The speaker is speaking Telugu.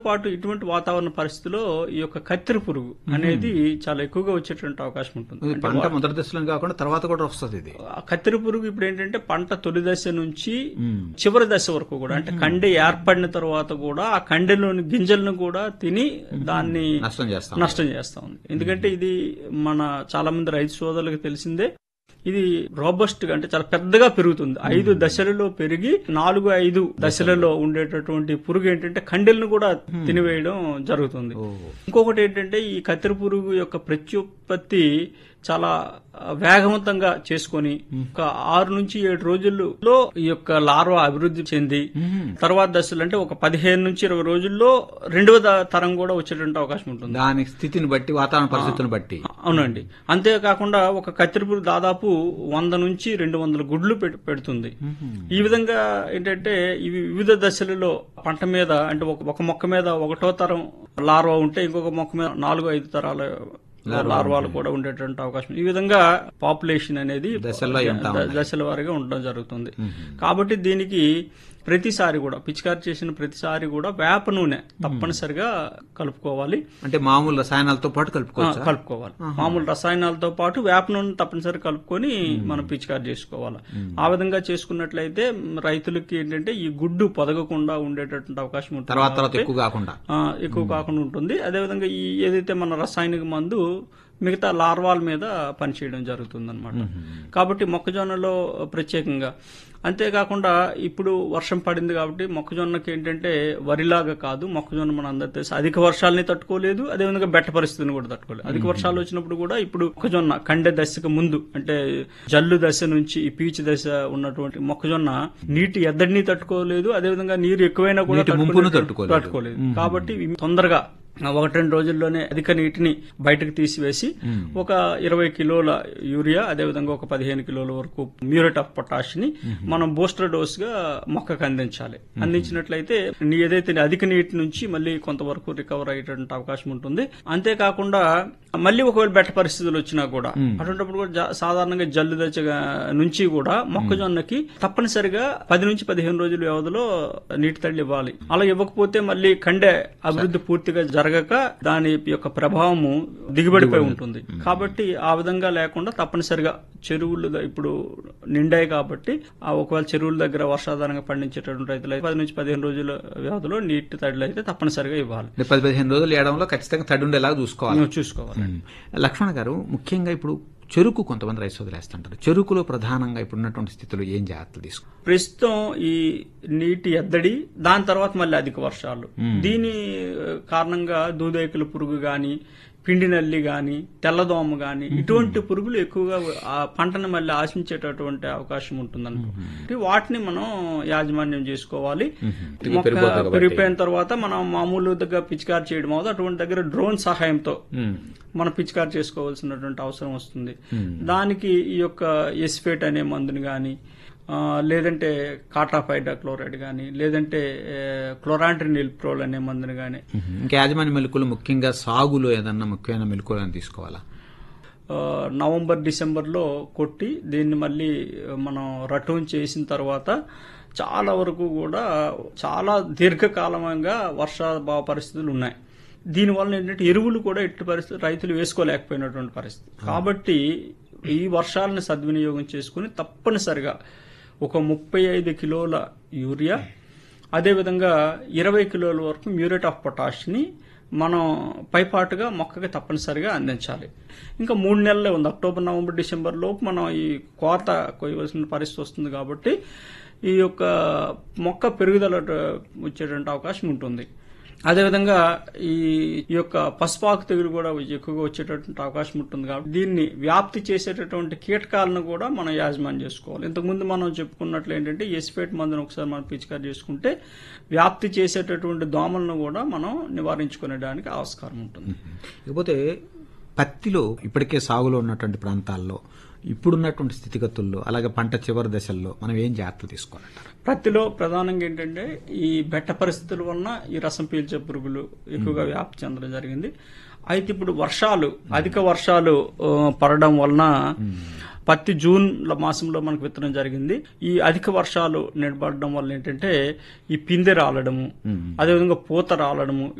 పాటు ఇటువంటి వాతావరణ పరిస్థితిలో ఈ యొక్క కత్తెర పురుగు అనేది చాలా ఎక్కువగా వచ్చేటువంటి అవకాశం ఉంటుంది ఇది అంటే పంట మొదటి దశలో కాకుండా తర్వాత కూడా వస్తుంది ఇది ఆ కత్తెర పురుగు ఇప్పుడు ఏంటంటే పంట తొలి దశ నుంచి మ్మ్. చివరి దశ వరకు కూడా అంటే కండె ఏర్పడిన తర్వాత కూడా ఆ కండెలోని గింజలను కూడా తిని దాన్ని నష్టం చేస్తాం నష్టం చేస్తా ఉంది ఎందుకంటే ఇది మన చాలా మంది రైతు సోదరులకు తెలిసిందే ఇది రోబస్ట్ గా అంటే చాలా పెద్దగా పెరుగుతుంది ఐదు దశలలో పెరిగి నాలుగు ఐదు దశలలో ఉండేటటువంటి పురుగు ఏంటంటే కండెలను కూడా తినివేయడం జరుగుతుంది ఓ. ఇంకొకటి ఏంటంటే ఈ కత్తెర పురుగు యొక్క ప్రత్యుత్పత్తి చాలా వేగవంతంగా చేసుకొని ఒక ఆరు నుంచి ఏడు రోజుల్లో ఈ యొక్క లార్వా అభివృద్ధి చెంది మ్మ్. తర్వాత దశలు అంటే ఒక పదిహేను నుంచి ఇరవై రోజుల్లో రెండవ ద- తరం కూడా వచ్చేటువంటి అవకాశం ఉంటుంది దాని స్థితిని బట్టి వాతావరణ పరిస్థితులను బట్టి అవునండి అంతేకాకుండా ఒక కత్తెర పురుగు దాదాపు వంద నుంచి రెండు వందల గుడ్లు పెట్- పెడుతుంది ఈ విధంగా ఏంటంటే ఇవి వివిధ దశలలో పంట మీద అంటే ఒక ఒక మొక్క మీద ఒకటో తరం లార్వా ఉంటే ఇంకొక మొక్క మీద నాలుగు ఐదు తరాల లార్వాలు కూడా ఉండేటువంటి అవకాశం ఈ విధంగా పాపులేషన్ అనేది దశల్లో అయి ఉంటా ద- దశల వారీగా ఉండడం జరుగుతుంది కాబట్టి దీనికి ప్రతిసారి కూడా పిచికారి చేసిన ప్రతిసారి కూడా వేప నూనె తప్పనిసరిగా కలుపుకోవాలి అంటే మామూలు రసాయనాలతో పాటు ఆ, కలుపుకోవచ్చా కలుపుకోవాలి మామూలు రసాయనాలతో పాటు వేప నూనె తప్పనిసరి కలుపుకొని మనం పిచికారి చేసుకోవాలి ఆ విధంగా చేసుకున్నట్లయితే మ్, రైతులకి ఏంటంటే ఈ గుడ్డు పొదగకుండా ఉండేటటువంటి అవకాశం ఉంటుంది తర్వాత తర్వాత ఎక్కువ కాకుండా ఆ, ఎక్కువ కాకుండా ఉంటుంది అదేవిధంగా ఈ ఏదైతే మన రసాయనిక మందు మిగతా లార్వాల మీద పనిచేయడం జరుగుతుంది అనమాట కాబట్టి మొక్కజొన్నలో ప్రత్యేకంగా అంతేకాకుండా ఇప్పుడు వర్షం పడింది కాబట్టి మొక్కజొన్నకి ఏంటంటే వరిలాగా కాదు మొక్కజొన్న మన అందరి తెలుసు అధిక వర్షాలని తట్టుకోలేదు అదేవిధంగా బెట్ట పరిస్థితిని కూడా తట్టుకోలేదు అధిక వర్షాలు వచ్చినప్పుడు కూడా ఇప్పుడు మొక్కజొన్న కండె దశకు ముందు అంటే జల్లు దశ నుంచి ఈ పీచు దశ ఉన్నటువంటి మొక్కజొన్న నీటి ఎద్దడిని తట్టుకోలేదు అదేవిధంగా నీరు ఎక్కువైనా కూడా నీటి ముంపును తట్టుకోలేదు. తట్టుకోలేదు. తట్టుకోలేదు కాబట్టి ఇవి తొందరగా ఒకటి రెండు రోజుల్లోనే అధిక నీటిని బయటకు తీసివేసి ఒక ఇరవై కిలోల యూరియా అదేవిధంగా ఒక పదిహేను కిలోల వరకు మ్యూరేట్ ఆఫ్ పొటాష్ ని మనం బూస్టర్ డోస్ గా మొక్కకు అందించాలి అందించినట్లయితే నీ ఏదైతే అధిక నీటి నుంచి మళ్ళీ కొంతవరకు రికవర్ అయ్యేటువంటి అవకాశం ఉంటుంది అంతేకాకుండా మళ్ళీ ఒకవేళ బెట్ట పరిస్థితులు వచ్చినా కూడా అటువంటిప్పుడు కూడా జా- సాధారణంగా జల్లు దశ నుంచి కూడా మొక్కజొన్నకి తప్పనిసరిగా పది నుంచి పదిహేను రోజుల వ్యవధిలో నీటి తల్లి ఇవ్వాలి అలా ఇవ్వకపోతే మళ్ళీ కండె అభివృద్ధి పూర్తిగా జరగక దాని యొక్క ప్రభావము దిగుబడిపై ఉంటుంది కాబట్టి ఆ విధంగా లేకుండా తప్పనిసరిగా చెరువులు ద- ఇప్పుడు నిండాయి కాబట్టి ఆ ఒకవేళ చెరువుల దగ్గర వర్షాధారంగా పండించేటటువంటి రైతులు అయితే పది నుంచి పదిహేను రోజుల వ్యవధిలో నీటి తడిలు అయితే తప్పనిసరిగా ఇవ్వాలి అంటే పది పదిహేను రోజులు వేయడంలో ఖచ్చితంగా తడి ఉండేలాగా చూసుకోవాలి నువ్వు చూసుకోవాలి లక్ష్మణ గారు ముఖ్యంగా ఇప్పుడు చెరుకు కొంతమంది రైతు వదిలేస్తుంటారు చెరుకులో ప్రధానంగా ఇప్పుడు ఉన్నటువంటి స్థితిలో ఏం జాగ్రత్తలు తీసుకో ప్రస్తుతం ఈ నీటి ఎద్దడి దాని తర్వాత మళ్ళీ అధిక వర్షాలు దీని ఆ, కారణంగా దూదేకుల పురుగు గాని పిండి నల్లి గాని తెల్లదోమ గాని ఇటువంటి పురుగులు ఎక్కువగా ఆ పంటను మళ్ళీ ఆశించేటటువంటి అవకాశం ఉంటుంది వాటిని మనం యాజమాన్యం చేసుకోవాలి తిరిగి మొక్క పెరిగిపోతుంది కాబట్టి. పెరిగిపోయిన తర్వాత మనం మామూలు దగ్గర పిచికారి చేయడం అవుతుంది అటువంటి దగ్గర డ్రోన్ సహాయంతో మనం పిచికారి చేసుకోవాల్సినటువంటి అవసరం వస్తుంది దానికి ఈ యొక్క ఎస్ఫేట్ అనే మందుని కానీ లేదంటే కాటాఫైడా క్లోరైడ్ కానీ లేదంటే క్లోరాంట్రినిల్ ప్రోల్ అనే మందుని కానీ ఇంకా యాజమాన్య మెలకులు ముఖ్యంగా సాగులో ఏదన్నా ముఖ్యమైన మెలకులు అని తీసుకోవాలా ఆ, నవంబర్ డిసెంబర్లో కొట్టి దీన్ని మళ్ళీ మనం రటూన్ చేసిన తర్వాత చాలా వరకు కూడా చాలా దీర్ఘకాలంగా వర్షాభావ పరిస్థితులు ఉన్నాయి దీనివల్ల ఏంటంటే ఎరువులు కూడా ఎట్టి పరిస్థితి రైతులు వేసుకోలేకపోయినటువంటి పరిస్థితి కాబట్టి ఈ వర్షాలను సద్వినియోగం చేసుకుని తప్పనిసరిగా ఒక ముప్పై ఐదు కిలోల యూరియా అదేవిధంగా ఇరవై కిలోల వరకు మ్యూరేట్ ఆఫ్ పొటాష్ని మనం పైపాటుగా మొక్కకి తప్పనిసరిగా అందించాలి ఇంకా మూడు నెలలే ఉంది అక్టోబర్ నవంబర్ డిసెంబర్ లోపు మనం ఈ కోత కొయ్యవలసిన పరిస్థితి వస్తుంది కాబట్టి ఈ యొక్క మొక్క పెరుగుదల వచ్చేటువంటి అవకాశం ఉంటుంది అదేవిధంగా ఈ ఈ యొక్క పసుపాకు తెగులు కూడా ఎక్కువగా వచ్చేటటువంటి అవకాశం ఉంటుంది కాబట్టి దీన్ని వ్యాప్తి చేసేటటువంటి కీటకాలను కూడా మనం యాజమాన్యం చేసుకోవాలి ఇంతకుముందు మనం చెప్పుకున్నట్లు ఏంటంటే ఎస్పేట్ మందును ఒకసారి మనం పిచికారి చేసుకుంటే వ్యాప్తి చేసేటటువంటి దోమలను కూడా మనం నివారించుకునేడానికి ఆస్కారం ఉంటుంది ఇకపోతే పత్తిలో ఇప్పటికే సాగులో ఉన్నటువంటి ప్రాంతాల్లో ఇప్పుడున్నటువంటి స్థితిగతుల్లో అలాగే పంట చివరి దశల్లో మనం ఏం జాగ్రత్తలు తీసుకోవాలంటారు ప్రత్తిలో ప్రధానంగా ఏంటంటే ఈ బెట్ట పరిస్థితుల వలన ఈ రసం పీల్చే పురుగులు ఎక్కువగా వ్యాప్తి చెందడం జరిగింది అయితే ఇప్పుడు వర్షాలు అధిక వర్షాలు ఆ, పడడం వలన పత్తి జూన్ ల మాసంలో మనకు విత్తనం జరిగింది ఈ అధిక వర్షాలు నిలబడడం వల్ల ఏంటంటే ఈ పిందె రాలడము అదేవిధంగా పూత రాలడము